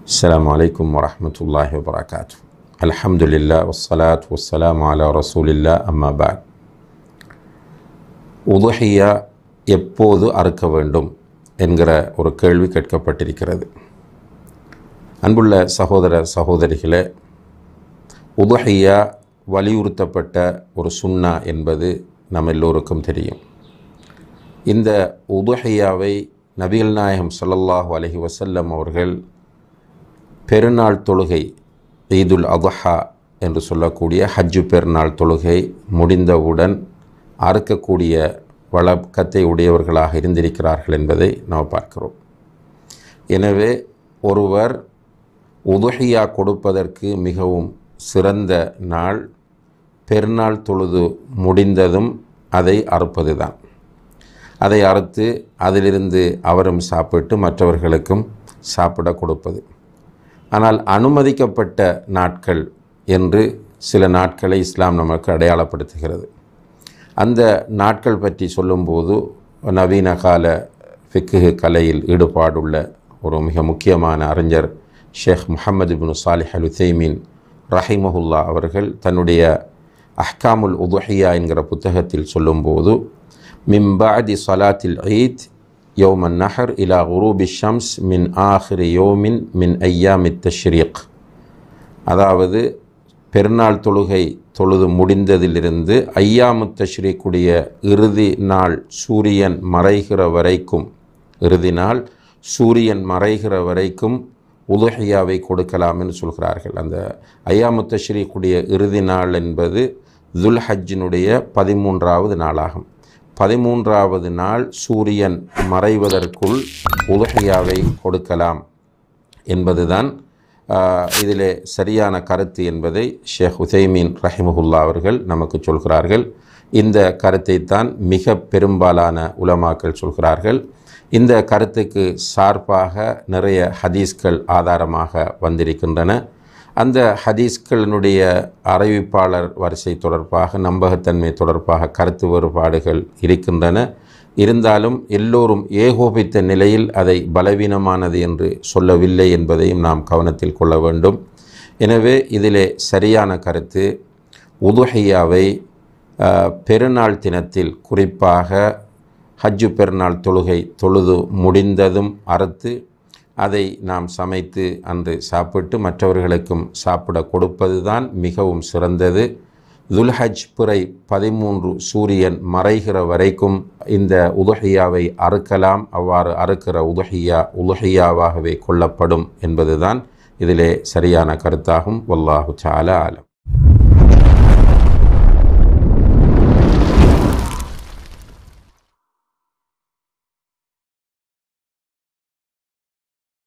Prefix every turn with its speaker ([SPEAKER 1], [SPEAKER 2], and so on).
[SPEAKER 1] السلام عليكم ورحمة الله وبركاته الحمد لله والصلاة والسلام على رسول الله أما بعد உதுஹியா எப்போது அறுக்க வேண்டும் என்கிற ஒரு கேள்வி கேட்கப்பட்டிருக்கிறது அன்புள்ள சகோதர சகோதரிகளே உதுஹியா வலியுறுத்தப்பட்ட ஒரு சுன்னா என்பது நம் எல்லோருக்கும் தெரியும் இந்த உதுஹியாவை நபிகள் நாயகம் ஸல்லல்லாஹு அலைஹி வஸல்லம் அவர்கள் பெருநாள் தொழுகை ஈதுல் அத்ஹா என்று சொல்லக்கூடிய ஹஜ்ஜு பெருநாள் தொழுகை முடிந்தவுடன் அறுக்கக்கூடிய வழக்கத்தை உடையவர்களாக இருந்திருக்கிறார்கள் என்பதை நாம் பார்க்கிறோம் எனவே ஒருவர் உதுஹியா கொடுப்பதற்கு மிகவும் சிறந்த நாள் பெருநாள் தொழுது முடிந்ததும் அதை அறுப்பது தான் அதை அறுத்து அதிலிருந்து அவரும் சாப்பிட்டு மற்றவர்களுக்கும் சாப்பிட கொடுப்பது ஆனால் அனுமதிக்கப்பட்ட நாட்கள் என்று சில நாட்களை இஸ்லாம் நமக்கு அடையாளப்படுத்துகிறது அந்த நாட்கள் பற்றி சொல்லும்போது நவீன கால ஃபிக்கு கலையில் ஈடுபாடுள்ள ஒரு மிக முக்கியமான அறிஞர் ஷேக் முஹம்மது பின் சாலிஹ் அல் உசைமீன் ரஹிமஹுல்லா அவர்கள் தன்னுடைய அஹ்காமுல் உதுஹியா என்கிற புத்தகத்தில் சொல்லும்போது மிம்பாதி சலாத்தில் ஈத் யௌம நஹர் இலா குரூபி ஷம்ஸ் மின் ஆஹிரி யோமின் மின் ஐயாமித் தஷ்ரீக் அதாவது பெருநாள் தொழுகை தொழுது முடிந்ததிலிருந்து ஐயாமு தஷ்ரீக்குடைய இறுதி நாள் சூரியன் மறைகிற வரைக்கும் இறுதி நாள் சூரியன் மறைகிற வரைக்கும் உதுஹியாவை கொடுக்கலாம் என்று சொல்கிறார்கள் அந்த ஐயாமு தஷ்ரீக்குடைய இறுதி நாள் என்பது துல் ஹஜ்ஜினுடைய பதிமூன்றாவது நாளாகும் பதிமூன்றாவது நாள் சூரியன் மறைவதற்குள் உதுஹியாவை கொடுக்கலாம் என்பதுதான் இதிலே சரியான கருத்து என்பதை ஷேக் உசைமீன் ரஹிமஹுல்லா அவர்கள் நமக்கு சொல்கிறார்கள் இந்த கருத்தை தான் மிக பெரும்பாலான உலமாக்கள் சொல்கிறார்கள் இந்த கருத்துக்கு சார்பாக நிறைய ஹதீஸ்கள் ஆதாரமாக வந்திருக்கின்றன அந்த ஹதீஸ்களினுடைய அறிவிப்பாளர் வரிசை தொடர்பாக நம்பகத்தன்மை தொடர்பாக கருத்து வேறுபாடுகள் இருக்கின்றன இருந்தாலும் எல்லோரும் ஏகோபித்த நிலையில் அதை பலவீனமானது என்று சொல்லவில்லை என்பதையும் நாம் கவனத்தில் கொள்ள வேண்டும் எனவே இதிலே சரியான கருத்து உதுஹையாவை பெருநாள் தினத்தில் குறிப்பாக ஹஜ்ஜு பெருநாள் தொழுகை தொழுது முடிந்ததும் அறுத்து அதை நாம் சமைத்து அன்று சாப்பிட்டு மற்றவர்களுக்கும் சாப்பிட கொடுப்பது தான் மிகவும் சிறந்தது துல்ஹஜ் பிறை பதிமூன்று சூரியன் மறைகிற வரைக்கும் இந்த உதுஹியாவை அறுக்கலாம் அவ்வாறு அறுக்கிற உதுஹியா உதுஹியாவாகவே கொள்ளப்படும் என்பதுதான் இதிலே சரியான கருத்தாகும் வல்லாஹு சால ஆலம்